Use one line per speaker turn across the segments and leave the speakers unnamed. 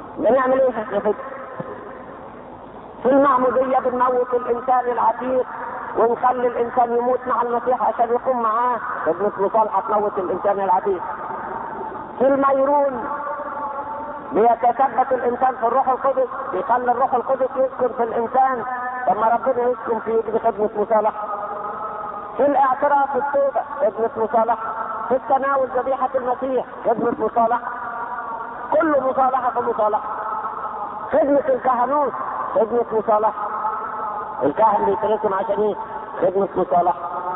بنعمل ايه احنا كده؟ في المعمودية بنموت الإنسان العتيق ونخلي الإنسان يموت مع المسيح عشان يقوم معاه خدمة مصالحة تموت الإنسان العتيق في الميرون بيتثبت الإنسان في الروح القدس يخلي الروح القدس يسكن في الإنسان لما ربنا يسكن فيه دي خدمة مصالحة في الاعتراف التوبة خدمة مصالحة في التناول ذبيحة المسيح خدمة مصالحة كل مصالحة في مصالحة خدمة الكهنوت خدمة مصالحة الكاهن بيترسم عشان ايه؟ خدمة مصالحة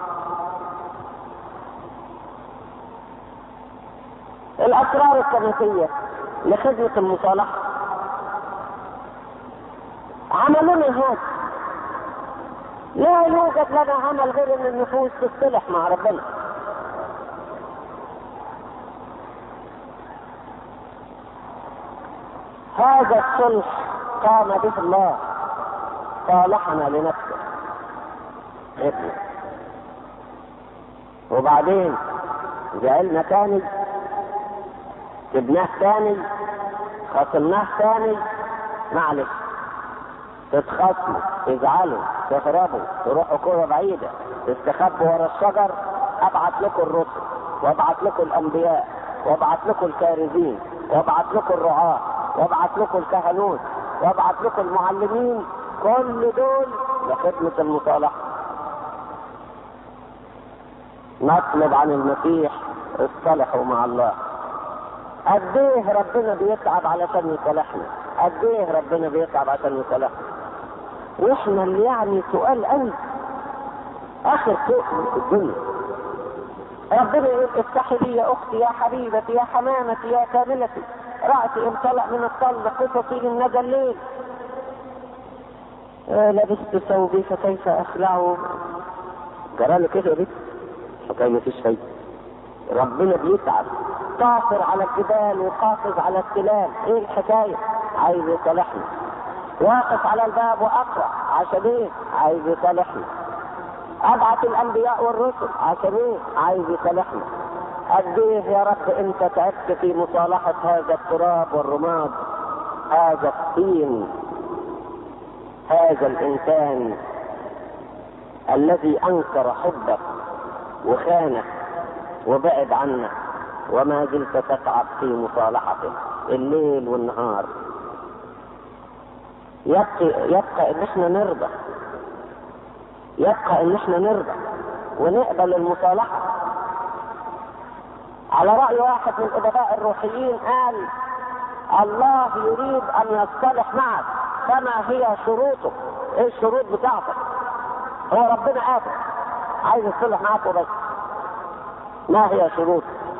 الأسرار الكنسية لخدمة المصالحة عملنا هذا لا يوجد لنا عمل غير ان النفوس تصطلح مع ربنا هذا الصلح قام به الله صالحنا لنفسه ابنه وبعدين جعلنا تاني جبناه تاني خصمناه تاني معلش تتخصموا تزعلوا تهربوا تروحوا كرة بعيدة تستخبوا ورا الشجر ابعت لكم الرسل وابعت لكم الانبياء وابعت لكم الكارزين وابعت لكم الرعاة وابعت لكم الكهنوت وابعت لكم المعلمين كل دول لخدمة المصالحة نطلب عن المسيح اصطلحوا مع الله قد ايه ربنا بيتعب علشان يصالحنا قد ايه ربنا بيتعب عشان يصالحنا واحنا اللي يعني سؤال قوي اخر سوء في الدنيا ربنا يقول افتحي لي يا اختي يا حبيبتي يا حمامتي يا كاملتي رأسي امتلأ من الطل قصصي للندى الليل آه لبست ثوبي فكيف اخلعه جرى له كده يا بنت فكان مفيش فايده ربنا بيتعب قاصر على الجبال وقاصد على التلال ايه الحكايه عايز يصالحنا واقف على الباب واقرا عشان ايه عايز يصالحنا ابعت الانبياء والرسل عشان ايه عايز يصالحنا قد ايه يا رب انت تعبت في مصالحه هذا التراب والرماد هذا الطين هذا الانسان الذي انكر حبك وخانك وبعد عنك وما زلت تتعب في مصالحته الليل والنهار يبقى يبقى ان احنا نرضى يبقى ان احنا نرضى ونقبل المصالحه على راي واحد من الادباء الروحيين قال الله يريد ان يصطلح معك فما هي شروطه ايه الشروط بتاعتك هو ربنا قادر عايز يصلح معاك وبس ما هي شروط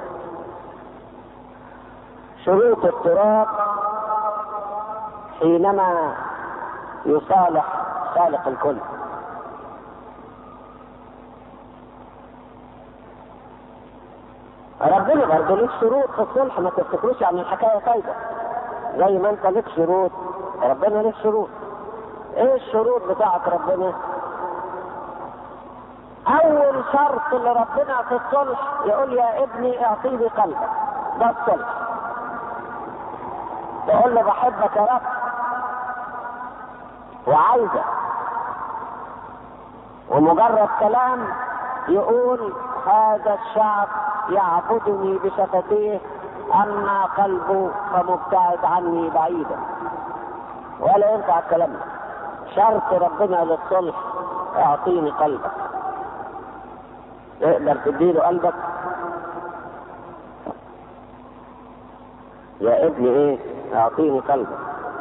شروط التراب حينما يصالح خالق الكل ربنا برضه ليك شروط في الصلح ما تفتكروش عن الحكايه فايده زي ما انت ليك شروط ربنا ليك شروط ايه الشروط بتاعت ربنا اول شرط لربنا في الصلح يقول يا ابني اعطيني قلبك ده الصلح تقول له بحبك يا رب وعايزك ومجرد كلام يقول هذا الشعب يعبدني بشفتيه اما قلبه فمبتعد عني بعيدا ولا ينفع الكلام ده شرط ربنا للصلح اعطيني قلبك تقدر تديله قلبك يا ابني ايه اعطيني قلبك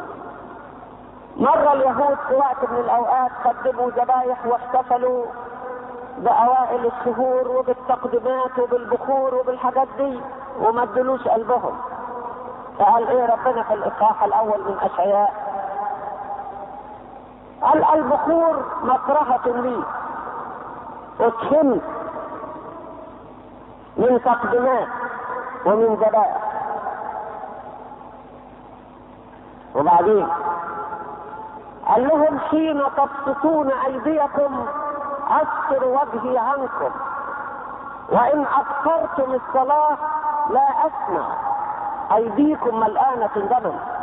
مرة اليهود في وقت من الاوقات قدموا ذبايح واحتفلوا باوائل الشهور وبالتقديمات وبالبخور وبالحاجات دي وما ادلوش قلبهم فقال ايه ربنا في الاصحاح الاول من اشعياء قال البخور مكرهة لي اتهمت من تقديمات ومن ذبائح وبعدين قال لهم حين تبسطون ايديكم استر وجهي عنكم وان اكثرتم الصلاه لا اسمع ايديكم ملآنة دما